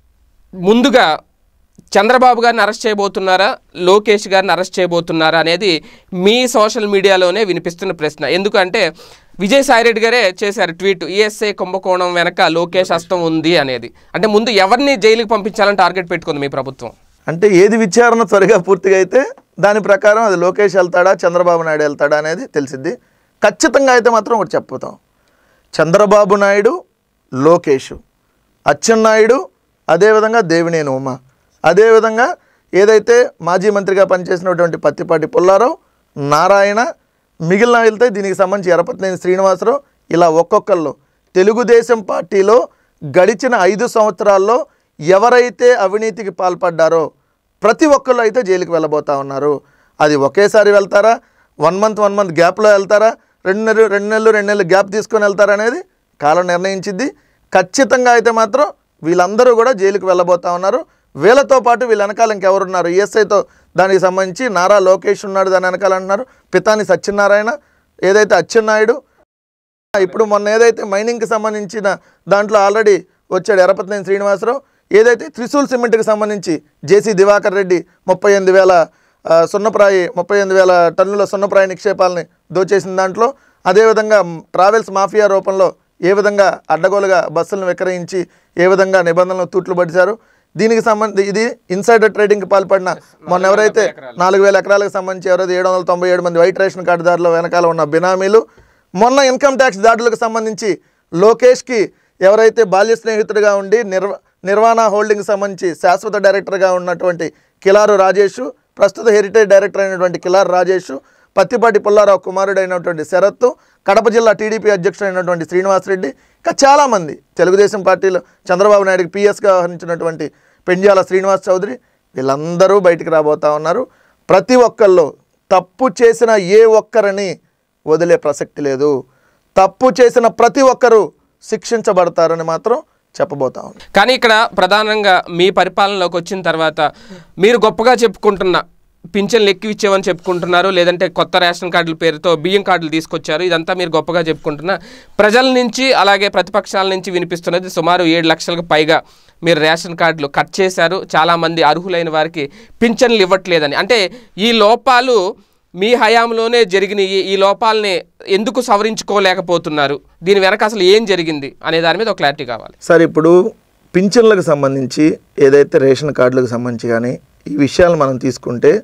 A: ముందుగా చంద్రబాబు గారిని అరెస్ట్ చేయబోతున్నారా లోకేష్ గారిని అరెస్ట్ చేయబోతున్నారా అనేది మీ సోషల్ మీడియాలోనే వినిపిస్తున్న ప్రశ్న ఎందుకంటే విజయసాయిరెడ్డి గారే చేశారు ట్వీట్ ఈఎస్ఐ కుంభకోణం వెనక లోకేష్ హస్తం ఉంది అనేది అంటే ముందు ఎవరిని జైలుకి పంపించాలని టార్గెట్ పెట్టుకుంది మీ ప్రభుత్వం
B: అంటే ఏది విచారణ త్వరగా పూర్తిగా అయితే దాని ప్రకారం అది లోకేష్ వెళ్తాడా చంద్రబాబు నాయుడు వెళ్తాడా అనేది తెలిసిద్ది ఖచ్చితంగా అయితే మాత్రం ఒకటి చెప్పుతాం చంద్రబాబు నాయుడు లోకేష్ అచ్చెన్నాయుడు అదేవిధంగా దేవినేని ఉమ అదేవిధంగా ఏదైతే మాజీ మంత్రిగా పనిచేసినటువంటి పత్తిపాటి పుల్లారావు నారాయణ మిగిలిన వెళ్తే దీనికి సంబంధించి ఎరపతినేని శ్రీనివాసరావు ఇలా ఒక్కొక్కళ్ళు తెలుగుదేశం పార్టీలో గడిచిన ఐదు సంవత్సరాల్లో ఎవరైతే అవినీతికి పాల్పడ్డారో ప్రతి ఒక్కళ్ళు అయితే జైలుకి వెళ్ళబోతా ఉన్నారు అది ఒకేసారి వెళ్తారా వన్ మంత్ వన్ మంత్ గ్యాప్లో వెళ్తారా రెండు నెలలు రెండు నెలలు రెండు నెలలు గ్యాప్ తీసుకొని వెళ్తారా అనేది కాలం నిర్ణయించింది ఖచ్చితంగా అయితే మాత్రం వీళ్ళందరూ కూడా జైలుకి వెళ్ళబోతా ఉన్నారు వీళ్ళతో పాటు వీళ్ళ వెనకాల ఇంకెవరున్నారు ఈఎస్ఐతో దానికి సంబంధించి నారా లోకేష్ ఉన్నాడు దాని వెనకాల అంటున్నారు పితాని సత్యనారాయణ ఏదైతే అచ్చెన్నాయుడు ఇప్పుడు మొన్న ఏదైతే మైనింగ్కి సంబంధించిన దాంట్లో ఆల్రెడీ వచ్చాడు ఎరపతినేని శ్రీనివాసరావు ఏదైతే త్రిశూల్ సిమెంట్కి సంబంధించి జేసీ దివాకర్ రెడ్డి ముప్పై ఎనిమిది వేల ఆ, సున్నప్రాయి ముప్పై ఎనిమిది వేల టన్నుల సున్నప్రాయి నిక్షేపాలని దోచేసిన దాంట్లో అదేవిధంగా మ్, ట్రావెల్స్ మాఫియా రూపంలో ఏ విధంగా అడ్డగోలుగా బస్సులను విక్రయించి ఏ విధంగా నిబంధనలు తూట్లు పడిచారు దీనికి సంబంధించి ఇది ఇన్సైడర్ ట్రేడింగ్కి పాల్పడిన మొన్న ఎవరైతే నాలుగు వేల ఎకరాలకు సంబంధించి ఎవరైతే ఏడు వందల తొంభై ఏడు మంది వైట్ రేషన్ కార్డుదారుల వెనకాల ఉన్న బినామీలు మొన్న ఇన్కమ్ ట్యాక్స్ దాడులకు సంబంధించి లోకేష్కి ఎవరైతే బాల్య స్నేహితుడిగా ఉండి నిర్వ నిర్వాణ హోల్డింగ్ సంబంధించి శాశ్వత డైరెక్టర్గా ఉన్నటువంటి కిలారు రాజేష్ ప్రస్తుత హెరిటేజ్ డైరెక్టర్ అయినటువంటి కిలారు రాజేష్ పత్తిపాటి పుల్లారావు కుమారుడైనటువంటి శరత్తు కడప జిల్లా టీడీపీ అధ్యక్షుడు అయినటువంటి శ్రీనివాసరెడ్డి ఇంకా చాలామంది తెలుగుదేశం పార్టీలో చంద్రబాబు నాయుడుకి పిఎస్గా వ్యవహరించినటువంటి పెండ్యాల శ్రీనివాస్ చౌదరి వీళ్ళందరూ బయటికి రాబోతా ఉన్నారు ప్రతి ఒక్కళ్ళు తప్పు చేసిన ఏ ఒక్కరిని వదిలే ప్రసక్తి లేదు తప్పు చేసిన ప్రతి ఒక్కరూ శిక్షించబడతారని మాత్రం చెప్పబోతా ఉంది
A: కానీ ఇక్కడ ప్రధానంగా మీ పరిపాలనలోకి వచ్చిన తర్వాత మీరు గొప్పగా చెప్పుకుంటున్న పింఛన్లు ఎక్కువ ఇచ్చేవని చెప్పుకుంటున్నారు లేదంటే కొత్త రేషన్ కార్డుల పేరుతో బియ్యం కార్డులు తీసుకొచ్చారు ఇదంతా మీరు గొప్పగా చెప్పుకుంటున్న ప్రజల నుంచి అలాగే ప్రతిపక్షాల నుంచి వినిపిస్తున్నది సుమారు ఏడు లక్షలకు పైగా మీరు రేషన్ కార్డులు కట్ చేశారు చాలామంది అర్హులైన వారికి పింఛన్లు ఇవ్వట్లేదని అంటే ఈ లోపాలు మీ హయాంలోనే జరిగిన ఈ- ఈ లోపాలని ఎందుకు సవరించుకోలేకపోతున్నారు దీని వెనక అసలు ఏం జరిగింది అనే దాని మీద ఒక క్లారిటీ కావాలి
B: సార్ ఇప్పుడు పింఛన్లకు సంబంధించి ఏదైతే రేషన్ కార్డులకు సంబంధించి కానీ ఈ విషయాలు మనం తీసుకుంటే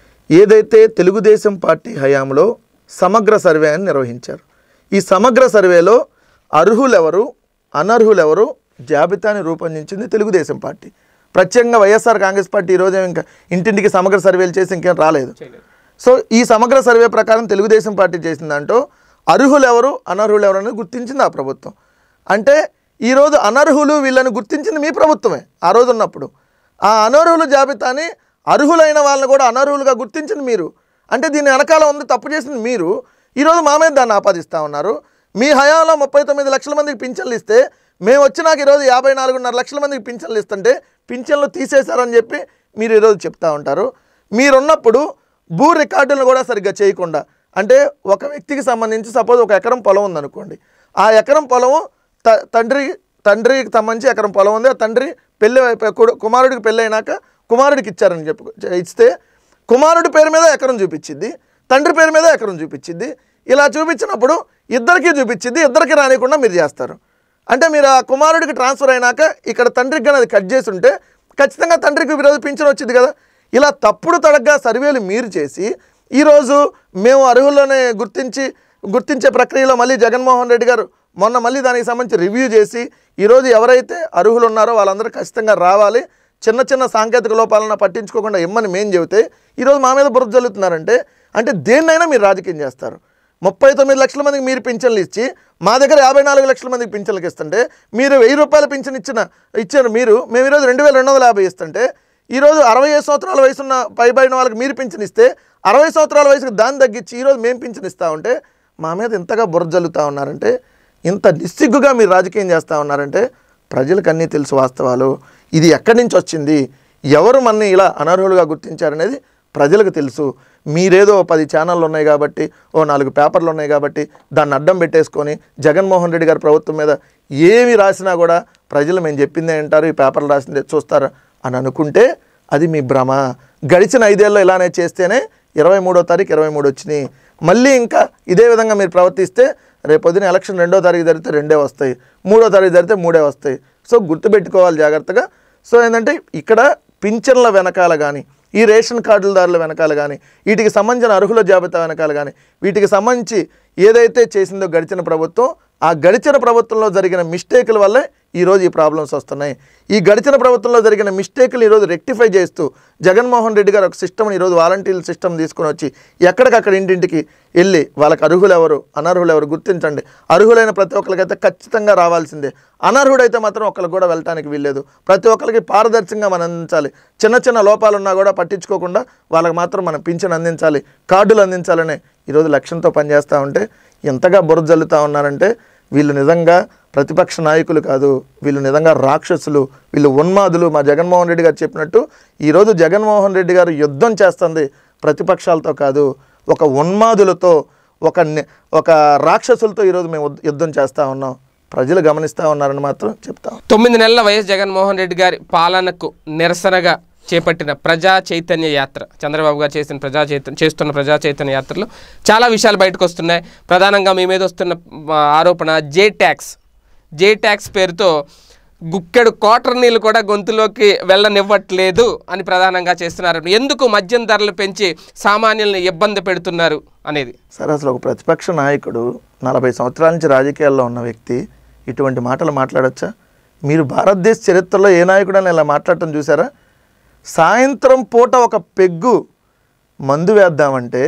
B: ఏదైతే తెలుగుదేశం పార్టీ హయాంలో సమగ్ర సర్వే అని నిర్వహించారు ఈ సమగ్ర సర్వేలో అర్హులెవరు అనర్హులెవరు జాబితాని రూపొందించింది తెలుగుదేశం పార్టీ ప్రత్యేకంగా వైఎస్ఆర్ కాంగ్రెస్ పార్టీ ఈరోజు ఇంకా ఇంటింటికి సమగ్ర సర్వేలు చేసి ఇంకేం రాలేదు సో ఈ సమగ్ర సర్వే ప్రకారం తెలుగుదేశం పార్టీ చేసిన దాంట్లో అర్హులు ఎవరు అనర్హులు ఎవరు అనేది గుర్తించింది ఆ ప్రభుత్వం అంటే ఈరోజు అనర్హులు వీళ్ళని గుర్తించింది మీ ప్రభుత్వమే ఆ రోజు ఉన్నప్పుడు ఆ అనర్హుల జాబితాని అర్హులైన వాళ్ళని కూడా అనర్హులుగా గుర్తించింది మీరు అంటే దీని వెనకాల ఉంది తప్పు చేసింది మీరు ఈరోజు మా మీద దాన్ని ఆపాదిస్తూ ఉన్నారు మీ హయాంలో ముప్పై తొమ్మిది లక్షల మందికి పింఛన్లు ఇస్తే మేము వచ్చినాక ఈరోజు యాభై నాలుగున్నర లక్షల మందికి పింఛన్లు ఇస్తుంటే పింఛన్లు తీసేశారని చెప్పి మీరు ఈరోజు చెప్తా ఉంటారు మీరున్నప్పుడు భూ రికార్డులను కూడా సరిగ్గా చేయకుండా అంటే ఒక వ్యక్తికి సంబంధించి సపోజ్ ఒక ఎకరం పొలం ఉందనుకోండి ఆ ఎకరం పొలము త తండ్రి తండ్రికి సంబంధించి ఎకరం పొలం ఉంది ఆ తండ్రి పెళ్ళి అయిపోయి- కొడు- కుమారుడికి పెళ్ళి అయినాక కుమారుడికి ఇచ్చారని చెప్పు ఇస్తే కుమారుడి పేరు మీద ఎకరం చూపించింది తండ్రి పేరు మీద ఎకరం చూపించింది ఇలా చూపించినప్పుడు ఇద్దరికీ చూపించింది ఇద్దరికి రానికుండా మీరు చేస్తారు అంటే మీరు ఆ కుమారుడికి ట్రాన్స్ఫర్ అయినాక ఇక్కడ తండ్రికి కానీ అది కట్ చేసి ఉంటే ఖచ్చితంగా తండ్రికి ఈరోజు పింఛన్ వచ్చింది కదా ఇలా తప్పుడు తడగ్గా సర్వేలు మీరు చేసి ఈరోజు మేము అర్హుల్లోనే గుర్తించి గుర్తించే ప్రక్రియలో మళ్ళీ జగన్మోహన్ రెడ్డి గారు మొన్న మళ్ళీ దానికి సంబంధించి రివ్యూ చేసి ఈరోజు ఎవరైతే అర్హులు ఉన్నారో వాళ్ళందరూ ఖచ్చితంగా రావాలి చిన్న చిన్న సాంకేతిక లోపాలను పట్టించుకోకుండా ఇమ్మని మేము చెబితే ఈరోజు మా మీద బురద జల్లుతున్నారంటే అంటే దేన్నైనా మీరు రాజకీయం చేస్తారు ముప్పై తొమ్మిది లక్షల మందికి మీరు పింఛన్లు ఇచ్చి మా దగ్గర యాభై నాలుగు లక్షల మందికి పింఛన్లకు ఇస్తుంటే మీరు వెయ్యి రూపాయల పింఛన్ ఇచ్చిన ఇచ్చారు మీరు మేము ఈరోజు రెండు వేల రెండు వందల యాభై ఇస్తుంటే ఈరోజు అరవై ఐదు సంవత్సరాల వయసున్న పైబడిన వాళ్ళకి మీరు పింఛన్ ఇస్తే అరవై సంవత్సరాల వయసుకు దాన్ని తగ్గించి ఈరోజు మేము పింఛన్ ఇస్తా ఉంటే మా మీద ఇంతగా బుర్ర జల్లుతూ ఉన్నారంటే ఇంత నిస్సిగ్గుగా మీరు రాజకీయం చేస్తూ ఉన్నారంటే ప్రజలకు అన్నీ తెలుసు వాస్తవాలు ఇది ఎక్కడి నుంచి వచ్చింది ఎవరు మనని ఇలా అనర్హులుగా గుర్తించారనేది ప్రజలకు తెలుసు మీరేదో ఓ పది ఛానళ్ళు ఉన్నాయి కాబట్టి ఓ నాలుగు పేపర్లు ఉన్నాయి కాబట్టి దాన్ని అడ్డం పెట్టేసుకొని జగన్మోహన్ రెడ్డి గారి ప్రభుత్వం మీద ఏమి రాసినా కూడా ప్రజలు మేము చెప్పిందే అంటారు ఈ పేపర్లు రాసిందే చూస్తారు అని అనుకుంటే అది మీ భ్రమ గడిచిన ఐదేళ్ళు ఇలానే చేస్తేనే ఇరవై మూడో తారీఖు ఇరవై మూడు వచ్చినాయి మళ్ళీ ఇంకా ఇదే విధంగా మీరు ప్రవర్తిస్తే రేపు పొద్దున ఎలక్షన్ రెండో తారీఖు జరిగితే రెండే వస్తాయి మూడో తారీఖు జరిగితే మూడే వస్తాయి సో గుర్తుపెట్టుకోవాలి జాగ్రత్తగా సో ఏంటంటే ఇక్కడ పింఛన్ల వెనకాల కానీ ఈ రేషన్ కార్డులదారుల వెనకాల కానీ వీటికి సంబంధించిన అర్హుల జాబితా వెనకాల కానీ వీటికి సంబంధించి ఏదైతే చేసిందో గడిచిన ప్రభుత్వం ఆ గడిచిన ప్రభుత్వంలో జరిగిన మిస్టేకుల వల్లే ఈరోజు ఈ ప్రాబ్లమ్స్ వస్తున్నాయి ఈ గడిచిన ప్రభుత్వంలో జరిగిన మిస్టేక్లు ఈరోజు రెక్టిఫై చేస్తూ జగన్మోహన్ రెడ్డి గారు ఒక సిస్టమ్ని ఈరోజు వాలంటీర్ సిస్టమ్ తీసుకొని వచ్చి ఎక్కడికక్కడ ఇంటింటికి వెళ్ళి వాళ్ళకి అర్హులు ఎవరు అనర్హులు ఎవరు గుర్తించండి అర్హులైన ప్రతి ఒక్కరికైతే ఖచ్చితంగా రావాల్సిందే అనర్హుడైతే మాత్రం ఒకరికి కూడా వెళ్ళటానికి వీల్లేదు ప్రతి ఒక్కరికి పారదర్శకంగా మనం అందించాలి చిన్న చిన్న లోపాలు ఉన్నా కూడా పట్టించుకోకుండా వాళ్ళకి మాత్రం మనం పింఛన్ అందించాలి కార్డులు అందించాలనే ఈరోజు లక్ష్యంతో పనిచేస్తూ ఉంటే ఎంతగా బురద జల్లుతూ ఉన్నారంటే వీళ్ళు నిజంగా ప్రతిపక్ష నాయకులు కాదు వీళ్ళు నిజంగా రాక్షసులు వీళ్ళు ఉన్మాదులు మా జగన్మోహన్ రెడ్డి గారు చెప్పినట్టు ఈరోజు జగన్మోహన్ రెడ్డి గారు యుద్ధం చేస్తుంది ప్రతిపక్షాలతో కాదు ఒక ఉన్మాదులతో ఒక ని- ఒక రాక్షసులతో ఈరోజు మేము ఉద్- యుద్ధం చేస్తూ ఉన్నాం ప్రజలు గమనిస్తూ ఉన్నారని మాత్రం చెప్తాం
A: తొమ్మిది నెలల వైఎస్ జగన్మోహన్ రెడ్డి గారి పాలనకు నిరసనగా చేపట్టిన ప్రజా చైతన్య యాత్ర చంద్రబాబు గారు చేసిన ప్రజా చైతన్య చేస్తున్న ప్రజా చైతన్య యాత్రలో చాలా విషయాలు బయటకు వస్తున్నాయి ప్రధానంగా మీ మీద వస్తున్న ఆ, ఆరోపణ జే ట్యాక్స్ జే ట్యాక్స్ పేరుతో గుక్కెడు కోటర్ నీళ్ళు కూడా గొంతులోకి వెళ్ళనివ్వట్లేదు అని ప్రధానంగా చేస్తున్నారు ఎందుకు మద్యం ధరలు పెంచి సామాన్యుల్ని ఇబ్బంది పెడుతున్నారు అనేది
B: సరే అసలు ఒక ప్రతిపక్ష నాయకుడు నలభై సంవత్సరాల నుంచి రాజకీయాల్లో ఉన్న వ్యక్తి ఇటువంటి మాటలు మాట్లాడొచ్చా మీరు భారతదేశ చరిత్రలో ఏ నాయకుడని ఇలా మాట్లాడటం చూసారా సాయంత్రం పూట ఒక పెగ్గు మందు వేద్దామంటే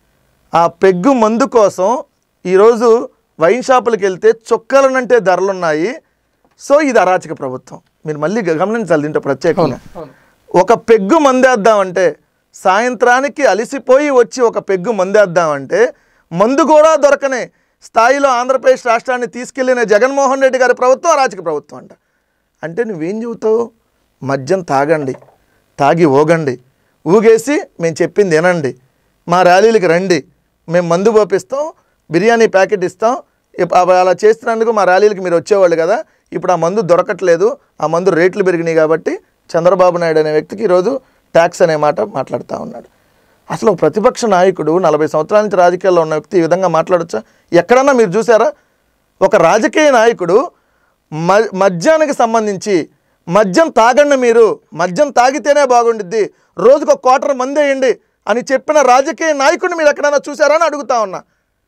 B: ఆ పెగ్గు మందు కోసం ఈరోజు వైన్ షాపులకు వెళ్తే చొక్కలనంటే ధరలున్నాయి సో ఇది అరాచక ప్రభుత్వం మీరు మళ్ళీ గమనించాలి దీంట్లో ప్రత్యేకంగా ఒక పెగ్గు మందేద్దామంటే సాయంత్రానికి అలిసిపోయి వచ్చి ఒక పెగ్గు మందేద్దామంటే మందు కూడా దొరకనే స్థాయిలో ఆంధ్రప్రదేశ్ రాష్ట్రాన్ని తీసుకెళ్లిన జగన్మోహన్ రెడ్డి గారి ప్రభుత్వం అరాచక ప్రభుత్వం అంట అంటే నువ్వేం చెబుతావు మద్యం తాగండి తాగి ఊగండి ఊగేసి మేము చెప్పింది వినండి మా ర్యాలీలకు రండి మేము మందు పోపిస్తాం బిర్యానీ ప్యాకెట్ ఇస్తాం ఇప్ అవ- అలా చేస్తున్నందుకు మా ర్యాలీలకు మీరు వచ్చేవాళ్ళు కదా ఇప్పుడు ఆ మందు దొరకట్లేదు ఆ మందు రేట్లు పెరిగినాయి కాబట్టి చంద్రబాబు నాయుడు అనే వ్యక్తికి ఈరోజు ట్యాక్స్ అనే మాట మాట్లాడుతూ ఉన్నాడు అసలు ఒక ప్రతిపక్ష నాయకుడు నలభై సంవత్సరాల నుంచి రాజకీయాల్లో ఉన్న వ్యక్తి ఈ విధంగా మాట్లాడొచ్చా ఎక్కడన్నా మీరు చూసారా ఒక రాజకీయ నాయకుడు మ మద్యానికి సంబంధించి మద్యం తాగండి మీరు మద్యం తాగితేనే బాగుండిద్ది రోజుకు ఒక క్వార్టర్ మంది వేయండి అని చెప్పిన రాజకీయ నాయకుడిని మీరు ఎక్కడైనా చూసారా అని అడుగుతా ఉన్నా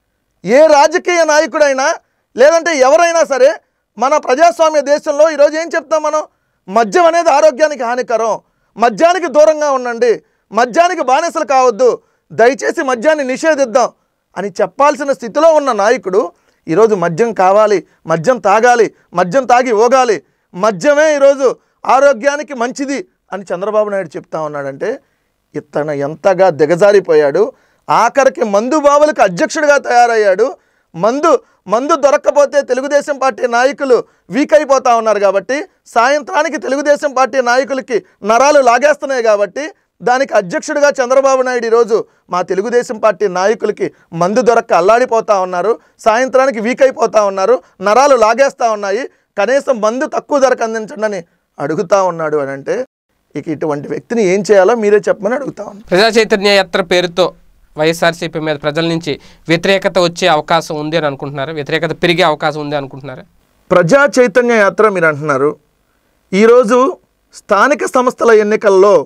B: ఏ రాజకీయ నాయకుడైనా లేదంటే ఎవరైనా సరే మన ప్రజాస్వామ్య దేశంలో ఈరోజు ఏం చెప్తాం మనం మద్యం అనేది ఆరోగ్యానికి హానికరం మద్యానికి దూరంగా ఉండండి మద్యానికి బానిసలు కావద్దు దయచేసి మద్యాన్ని నిషేధిద్దాం అని చెప్పాల్సిన స్థితిలో ఉన్న నాయకుడు ఈరోజు మద్యం కావాలి మద్యం తాగాలి మద్యం తాగి ఓగాలి మద్యమే ఈరోజు ఆరోగ్యానికి మంచిది అని చంద్రబాబు నాయుడు చెప్తా ఉన్నాడంటే ఇతను ఎంతగా దిగజారిపోయాడు ఆఖరికి మందు బావులకు అధ్యక్షుడిగా తయారయ్యాడు మందు మందు దొరక్కపోతే తెలుగుదేశం పార్టీ నాయకులు వీక్ అయిపోతా ఉన్నారు కాబట్టి సాయంత్రానికి తెలుగుదేశం పార్టీ నాయకులకి నరాలు లాగేస్తున్నాయి కాబట్టి దానికి అధ్యక్షుడిగా చంద్రబాబు నాయుడు ఈరోజు మా తెలుగుదేశం పార్టీ నాయకులకి మందు దొరక్క అల్లాడిపోతా ఉన్నారు సాయంత్రానికి వీక్ అయిపోతా ఉన్నారు నరాలు లాగేస్తూ ఉన్నాయి కనీసం మందు తక్కువ ధరకు అందించండి అని అడుగుతా ఉన్నాడు అని అంటే ఇక ఇటువంటి వ్యక్తిని ఏం చేయాలో మీరే చెప్పమని అడుగుతా ఉన్నాను
A: ప్రజా చైతన్య యాత్ర పేరుతో వైఎస్ఆర్సీపీ మీద ప్రజల నుంచి వ్యతిరేకత వచ్చే అవకాశం ఉంది అని అనుకుంటున్నారా వ్యతిరేకత పెరిగే అవకాశం ఉంది అనుకుంటున్నారా
B: ప్రజా చైతన్య యాత్ర మీరు అంటున్నారు ఈరోజు స్థానిక సంస్థల ఎన్నికల్లో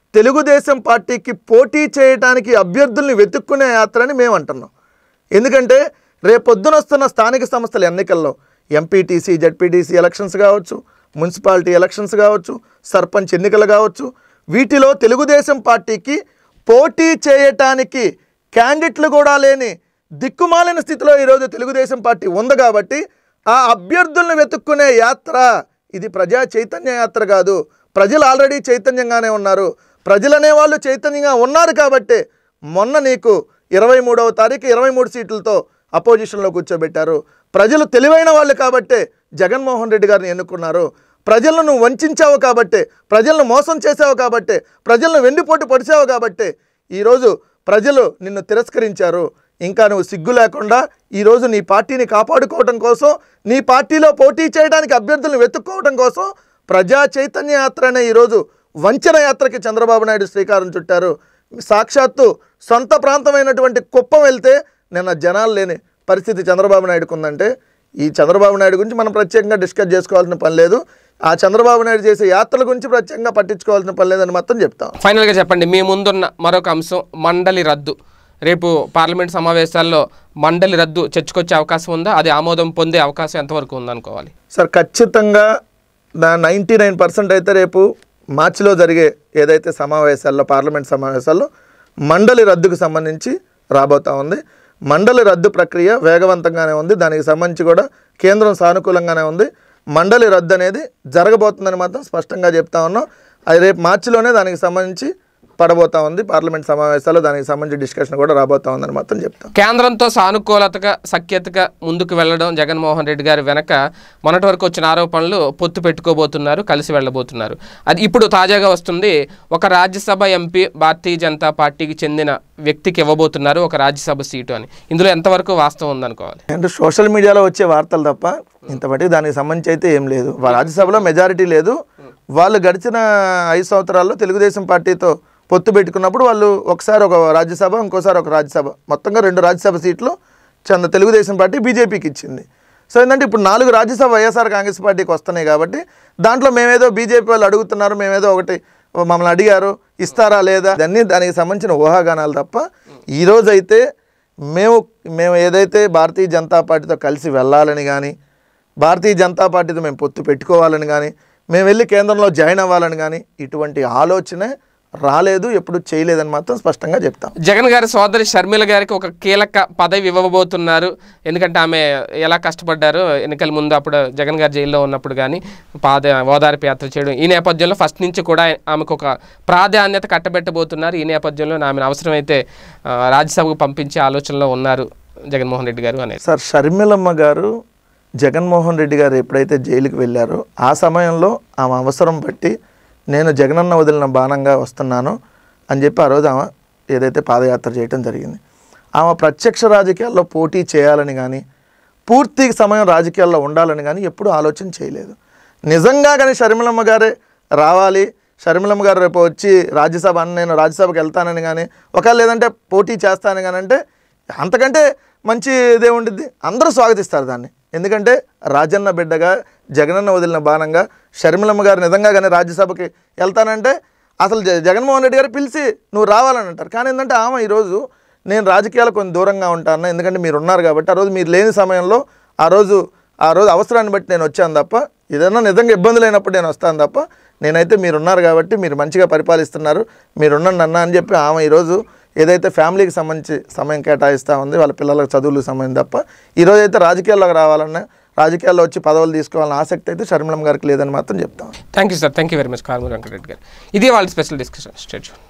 B: తెలుగుదేశం పార్టీకి పోటీ చేయడానికి అభ్యర్థుల్ని వెతుక్కునే యాత్ర అని మేము అంటున్నాం ఎందుకంటే రేపొద్దున వస్తున్న స్థానిక సంస్థల ఎన్నికల్లో ఎంపీటీసీ జడ్పీటీసీ ఎలక్షన్స్ కావచ్చు మున్సిపాలిటీ ఎలక్షన్స్ కావచ్చు సర్పంచ్ ఎన్నికలు కావచ్చు వీటిలో తెలుగుదేశం పార్టీకి పోటీ చేయటానికి క్యాండిడేట్లు కూడా లేని దిక్కుమాలిన స్థితిలో ఈరోజు తెలుగుదేశం పార్టీ ఉంది కాబట్టి ఆ అభ్యర్థులను వెతుక్కునే యాత్ర ఇది ప్రజా చైతన్య యాత్ర కాదు ప్రజలు ఆల్రెడీ చైతన్యంగానే ఉన్నారు ప్రజలు అనేవాళ్ళు చైతన్యంగా ఉన్నారు కాబట్టే మొన్న నీకు ఇరవై మూడవ తారీఖు ఇరవై మూడు సీట్లతో అపోజిషన్లో కూర్చోబెట్టారు ప్రజలు తెలివైన వాళ్ళు కాబట్టే జగన్మోహన్ రెడ్డి గారిని ఎన్నుకున్నారు ప్రజలను నువ్వు వంచావు కాబట్టే ప్రజలను మోసం చేసావు కాబట్టే ప్రజలను వెండిపోటు పొడిచావు కాబట్టే ఈరోజు ప్రజలు నిన్ను తిరస్కరించారు ఇంకా నువ్వు సిగ్గు లేకుండా ఈరోజు నీ పార్టీని కాపాడుకోవడం కోసం నీ పార్టీలో పోటీ చేయడానికి అభ్యర్థులను వెతుక్కోవడం కోసం ప్రజా చైతన్య యాత్ర అనే ఈరోజు వంచన యాత్రకి చంద్రబాబు నాయుడు శ్రీకారం చుట్టారు సాక్షాత్తు సొంత ప్రాంతమైనటువంటి కుప్పం వెళ్తే నిన్న జనాలు లేని పరిస్థితి చంద్రబాబు నాయుడుకు ఉందంటే ఈ చంద్రబాబు నాయుడు గురించి మనం ప్రత్యేకంగా డిస్కస్ చేసుకోవాల్సిన పని లేదు ఆ చంద్రబాబు నాయుడు చేసే యాత్రల గురించి ప్రత్యేకంగా పట్టించుకోవాల్సిన పని లేదని మాత్రం చెప్తాం
A: ఫైనల్గా చెప్పండి మీ ముందున్న మరొక అంశం మండలి రద్దు రేపు పార్లమెంట్ సమావేశాల్లో మండలి రద్దు చర్చకొచ్చే అవకాశం ఉందా అది ఆమోదం పొందే అవకాశం ఎంతవరకు ఉందనుకోవాలి
B: సార్ ఖచ్చితంగా నా నైంటీ నైన్ పర్సెంట్ అయితే రేపు మార్చిలో జరిగే ఏదైతే సమావేశాల్లో పార్లమెంట్ సమావేశాల్లో మండలి రద్దుకు సంబంధించి రాబోతా ఉంది మండలి రద్దు ప్రక్రియ వేగవంతంగానే ఉంది దానికి సంబంధించి కూడా కేంద్రం సానుకూలంగానే ఉంది మండలి రద్దు అనేది జరగబోతుందని మాత్రం స్పష్టంగా చెప్తా ఉన్నాం అది రేపు మార్చిలోనే దానికి సంబంధించి పడబోతా ఉంది పార్లమెంట్ సమావేశాల్లో దానికి సంబంధించి డిస్కషన్ కూడా రాబోతా ఉందని మాత్రం చెప్తాం
A: కేంద్రంతో సానుకూలతగా సఖ్యతగా ముందుకు వెళ్ళడం జగన్మోహన్ రెడ్డి గారి వెనక మొన్నటి వరకు వచ్చిన ఆరోపణలు పొత్తు పెట్టుకోబోతున్నారు కలిసి వెళ్ళబోతున్నారు అది ఇప్పుడు తాజాగా వస్తుంది ఒక రాజ్యసభ ఎంపీ భారతీయ జనతా పార్టీకి చెందిన వ్యక్తికి ఇవ్వబోతున్నారు ఒక రాజ్యసభ సీటు అని ఇందులో ఎంతవరకు వాస్తవం ఉందనుకోవాలి
B: అంటే సోషల్ మీడియాలో వచ్చే వార్తలు తప్ప ఇంతవరకు దానికి సంబంధించి అయితే ఏం లేదు వా- రాజ్యసభలో మెజారిటీ లేదు వాళ్ళు గడిచిన ఐదు సంవత్సరాల్లో తెలుగుదేశం పార్టీతో పొత్తు పెట్టుకున్నప్పుడు వాళ్ళు ఒకసారి ఒక రాజ్యసభ ఇంకోసారి ఒక రాజ్యసభ మొత్తంగా రెండు రాజ్యసభ సీట్లు చంద తెలుగుదేశం పార్టీ బీజేపీకి ఇచ్చింది సో ఏంటంటే ఇప్పుడు నాలుగు రాజ్యసభ వైఎస్ఆర్ కాంగ్రెస్ పార్టీకి వస్తున్నాయి కాబట్టి దాంట్లో మేమేదో బీజేపీ వాళ్ళు అడుగుతున్నారు మేమేదో ఒకటి మమ్మల్ని అడిగారు ఇస్తారా లేదా అన్నీ దానికి సంబంధించిన ఊహాగానాలు తప్ప ఈరోజు అయితే మేము మేము ఏదైతే భారతీయ జనతా పార్టీతో కలిసి వెళ్ళాలని కానీ భారతీయ జనతా పార్టీతో మేము పొత్తు పెట్టుకోవాలని కానీ మేము వెళ్ళి కేంద్రంలో జాయిన్ అవ్వాలని కానీ ఇటువంటి ఆలోచనే రాలేదు ఎప్పుడు చేయలేదని మాత్రం స్పష్టంగా చెప్తాం
A: జగన్ గారి సోదరి షర్మిల గారికి ఒక కీలక పదవి ఇవ్వబోతున్నారు ఎందుకంటే ఆమె ఎలా కష్టపడ్డారో ఎన్నికల ముందు అప్పుడు జగన్ గారు జైల్లో ఉన్నప్పుడు కానీ పాద ఓదార్పు యాత్ర చేయడం ఈ నేపథ్యంలో ఫస్ట్ నుంచి కూడా ఆమెకు ఒక ప్రాధాన్యత కట్టబెట్టబోతున్నారు ఈ నేపథ్యంలో ఆమెను అవసరమైతే ఆ, రాజ్యసభకు పంపించే ఆలోచనలో ఉన్నారు జగన్మోహన్ రెడ్డి గారు అనేది
B: సార్ షర్మిలమ్మ గారు జగన్మోహన్ రెడ్డి గారు ఎప్పుడైతే జైలుకి వెళ్ళారో ఆ సమయంలో ఆమె అవసరం బట్టి నేను జగనన్న వదిలిన బాణంగా వస్తున్నాను అని చెప్పి ఆ రోజు ఆమె ఏదైతే పాదయాత్ర చేయడం జరిగింది ఆమె ప్రత్యక్ష రాజకీయాల్లో పోటీ చేయాలని కానీ పూర్తి సమయం రాజకీయాల్లో ఉండాలని కానీ ఎప్పుడూ ఆలోచన చేయలేదు నిజంగా కానీ షర్మిలమ్మ గారే రావాలి షర్మిలమ్మ గారు రేపు వచ్చి రాజ్యసభ అని నేను రాజ్యసభకి వెళ్తానని కానీ ఒకవేళ లేదంటే పోటీ చేస్తానని కానీ అంటే అంతకంటే మంచి ఇదే ఉండిద్ది అందరూ స్వాగతిస్తారు దాన్ని ఎందుకంటే రాజన్న బిడ్డగా జగనన్న వదిలిన బాణంగా షర్మిలమ్మ గారు నిజంగా కానీ రాజ్యసభకి వెళ్తానంటే అసలు జ- జగన్మోహన్ రెడ్డి గారు పిలిచి నువ్వు రావాలని అంటారు కానీ ఏంటంటే ఆమె ఈరోజు నేను రాజకీయాలు కొంచెం దూరంగా ఉంటాను ఎందుకంటే మీరు ఉన్నారు కాబట్టి ఆ రోజు మీరు లేని సమయంలో ఆ రోజు ఆ రోజు అవసరాన్ని బట్టి నేను వచ్చాను తప్ప ఏదైనా నిజంగా ఇబ్బంది లేనప్పుడు నేను వస్తాను తప్ప నేనైతే మీరున్నారు కాబట్టి మీరు మంచిగా పరిపాలిస్తున్నారు మీరున్నాను అన్న అని చెప్పి ఆమె ఈరోజు ఏదైతే ఫ్యామిలీకి సంబంధించి సమయం కేటాయిస్తూ ఉంది వాళ్ళ పిల్లలకు చదువులకు సంబంధించి తప్ప ఈరోజు అయితే రాజకీయాల్లోకి రావాలన్నా రాజకీయాల్లో వచ్చి పదవులు తీసుకోవాలన్న ఆసక్తి అయితే షర్మిలం గారికి లేదని మాత్రం చెప్తాం
A: thank you sir thank you very much Karmur Venkatareddy గారు ఇది వాళ్ళ స్పెషల్ డిస్కషన్ స్టేట్